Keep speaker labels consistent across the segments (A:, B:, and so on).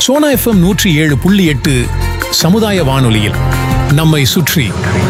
A: Sona FM நூற்றி ஏழு புள்ளி எட்டு சமுதாய வானொலியில் நம்மை சுற்றி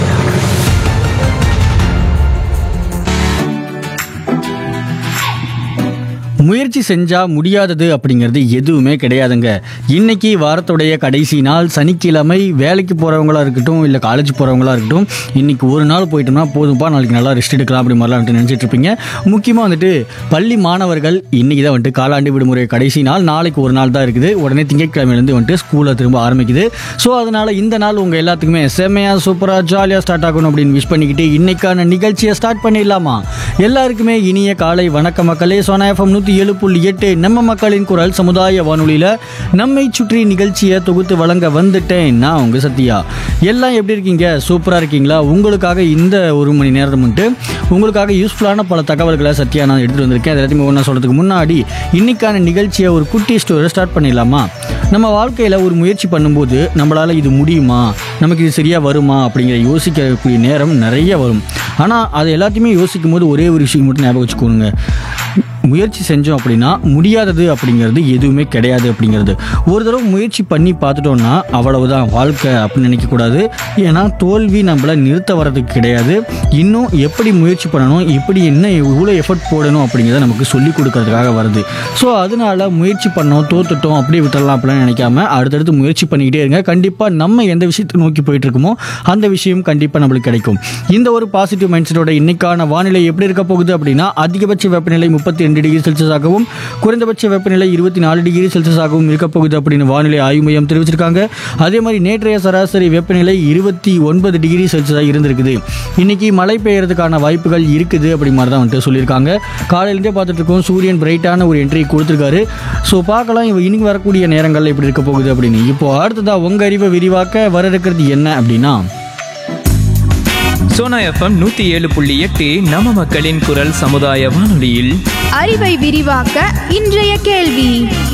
B: முயற்சி செஞ்சா முடியாதது அப்படிங்கிறது எதுவுமே கிடையாதுங்க இன்னைக்கு வாரத்துடைய கடைசி நாள் சனிக்கிழமை வேலைக்கு போறவங்களா இருக்கட்டும் இல்லை காலேஜ் போறவங்களா இருக்கட்டும் இன்னைக்கு ஒரு நாள் போயிட்டோம்னா போதும்பா நாளைக்கு நல்லா ரெஸ்ட் எடுக்கலாம் அப்படி மாதிரிலாம் வந்துட்டு நினைச்சிட்டு இருப்பீங்க முக்கியமாக வந்துட்டு பள்ளி மாணவர்கள் இன்னைக்கு தான் வந்துட்டு காலாண்டு விடுமுறை கடைசி நாள் நாளைக்கு ஒரு நாள் தான் இருக்குது உடனே திங்கட்கிழமையிலேருந்து வந்துட்டு ஸ்கூலில் திரும்ப ஆரம்பிக்குது ஸோ அதனால இந்த நாள் உங்க எல்லாத்துக்குமே செம்மையா சூப்பரா ஜாலியாக ஸ்டார்ட் ஆகணும் அப்படின்னு விஷ் பண்ணிக்கிட்டு இன்னைக்கான நிகழ்ச்சியை ஸ்டார்ட் பண்ணிடலாமா எல்லாருக்குமே இனிய காலை வணக்க மக்களே சோனா எஃப்எம் நூற்றி ஏழு புள்ளி எட்டு நம்ம மக்களின் குரல் சமுதாய வானொலியில் நம்மை சுற்றி நிகழ்ச்சியை தொகுத்து வழங்க வந்துட்டேன் நான் உங்க சத்யா எல்லாம் எப்படி இருக்கீங்க சூப்பராக இருக்கீங்களா உங்களுக்காக இந்த ஒரு மணி நேரம் வந்துட்டு உங்களுக்காக யூஸ்ஃபுல்லான பல தகவல்களை சத்யா நான் எடுத்துகிட்டு வந்திருக்கேன் அது எல்லாத்தையுமே ஒன்றா சொல்கிறதுக்கு முன்னாடி இன்னைக்கான நிகழ்ச்சியை ஒரு குட்டி ஸ்டோரி ஸ்டார்ட் பண்ணிடலாமா நம்ம வாழ்க்கையில் ஒரு முயற்சி பண்ணும்போது நம்மளால் இது முடியுமா நமக்கு இது சரியாக வருமா அப்படிங்கிற யோசிக்கக்கூடிய நேரம் நிறைய வரும் ஆனால் அது எல்லாத்தையுமே யோசிக்கும் போது ஒரே ஒரு விஷயம் மட்டும் ஞாபகம் வச்சுக்கோங்க முயற்சி செஞ்சோம் அப்படின்னா முடியாதது அப்படிங்கிறது எதுவுமே கிடையாது அப்படிங்கிறது ஒரு தடவை முயற்சி பண்ணி பார்த்துட்டோம்னா அவ்வளவுதான் வாழ்க்கை அப்படின்னு நினைக்கக்கூடாது ஏன்னா தோல்வி நம்மளை நிறுத்த வர்றதுக்கு கிடையாது இன்னும் எப்படி முயற்சி பண்ணணும் எப்படி என்ன இவ்வளோ எஃபர்ட் போடணும் அப்படிங்கிறத நமக்கு சொல்லி கொடுக்கறதுக்காக வருது ஸோ அதனால முயற்சி பண்ணோம் தோத்துட்டோம் அப்படியே விட்டுறலாம் அப்படின்னு நினைக்காம அடுத்தடுத்து முயற்சி பண்ணிக்கிட்டே இருங்க கண்டிப்பாக நம்ம எந்த விஷயத்தை நோக்கி போயிட்டு இருக்கோமோ அந்த விஷயம் கண்டிப்பாக நம்மளுக்கு கிடைக்கும் இந்த ஒரு பாசிட்டிவ் மைண்ட் செட்டோட இன்னைக்கான வானிலை எப்படி இருக்க போகுது அப்படின்னா அதிகபட்ச வெப்பநிலை முப்பத்தி ரெண்டு டிகிரி செல்சியஸாகவும் குறைந்தபட்ச வெப்பநிலை இருபத்தி நாலு டிகிரி செல்சியஸாகவும் இருக்க போகுது அப்படின்னு வானிலை ஆய்வு மையம் தெரிவிச்சிருக்காங்க அதே மாதிரி நேற்றைய சராசரி வெப்பநிலை இருபத்தி ஒன்பது டிகிரி செல்சியஸாக இருந்திருக்குது இன்னைக்கு மழை பெய்யறதுக்கான வாய்ப்புகள் இருக்குது அப்படி மாதிரி தான் வந்துட்டு சொல்லியிருக்காங்க காலையிலேருந்தே பார்த்துட்டு இருக்கோம் சூரியன் பிரைட்டான ஒரு என்ட்ரி கொடுத்துருக்காரு ஸோ பார்க்கலாம் இவ இன்னைக்கு வரக்கூடிய நேரங்கள் எப்படி இருக்க போகுது அப்படின்னு இப்போ அடுத்ததா உங்க அறிவை விரிவாக்க வர இருக்கிறது என்ன அப்படின்னா
C: சோனா எஃப்எம் நூத்தி ஏழு புள்ளி எட்டு நம்ம மக்களின் குரல் சமுதாய வானொலியில்
D: அறிவை விரிவாக்க இன்றைய கேள்வி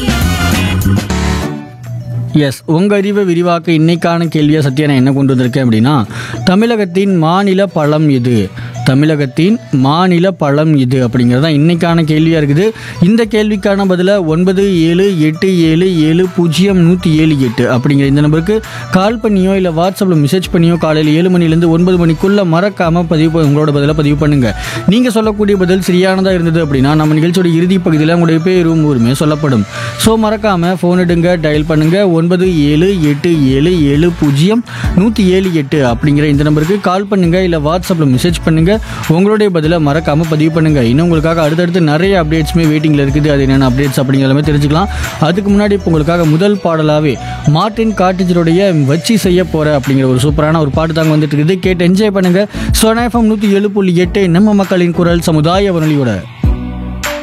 B: எஸ் உங்கள் அறிவை விரிவாக்க இன்னைக்கான கேள்வியை சத்யா நான் என்ன கொண்டு வந்திருக்கேன் அப்படின்னா தமிழகத்தின் மாநில பழம் எது தமிழகத்தின் மாநில பழம் இது அப்படிங்கிறது தான் இன்னைக்கான கேள்வியாக இருக்குது இந்த கேள்விக்கான பதிலை ஒன்பது ஏழு எட்டு ஏழு ஏழு பூஜ்ஜியம் நூற்றி ஏழு எட்டு அப்படிங்கிற இந்த நம்பருக்கு கால் பண்ணியோ இல்லை வாட்ஸ்அப்பில் மெசேஜ் பண்ணியோ காலையில் ஏழு மணிலேருந்து ஒன்பது மணிக்குள்ளே மறக்காமல் பதிவு ப- உங்களோட பதிலை பதிவு பண்ணுங்கள் நீங்கள் சொல்லக்கூடிய பதில் சரியானதாக இருந்தது அப்படின்னா நம்ம நிகழ்ச்சியோட இறுதி பகுதியில் உங்களுடைய பேரும் ஊருமே சொல்லப்படும் ஸோ மறக்காமல் ஃபோன் எடுங்க டயல் பண்ணுங்கள் ஒன்பது ஏழு எட்டு ஏழு ஏழு பூஜ்ஜியம் நூற்றி ஏழு எட்டு அப்படிங்கிற இந்த நம்பருக்கு கால் பண்ணுங்கள் இல்லை வாட்ஸ்அப்பில் மெசேஜ் பண்ணுங்கள் உங்களுடைய பதிலை மறக்காமல் பதிவு பண்ணுங்கள் இன்னும் உங்களுக்காக அடுத்தடுத்து நிறைய அப்டேட்ஸுமே வெயிட்டிங்கில் இருக்குது அது என்னென்ன அப்டேட்ஸ் அப்படிங்கிற எல்லாமே தெரிஞ்சுக்கலாம் அதுக்கு முன்னாடி இப்போ உங்களுக்காக முதல் பாடலாகவே மார்ட்டின் காட்டேஜருடைய வச்சு செய்ய போகிற அப்படிங்கிற ஒரு சூப்பரான ஒரு பாட்டு தாங்க வந்துட்டு இருக்குது கேட்டு என்ஜாய் பண்ணுங்கள் சோனாஃபம் நூற்றி ஏழு புள்ளி எட்டு நம்ம மக்களின் குரல் சமுதாய வானொலியோட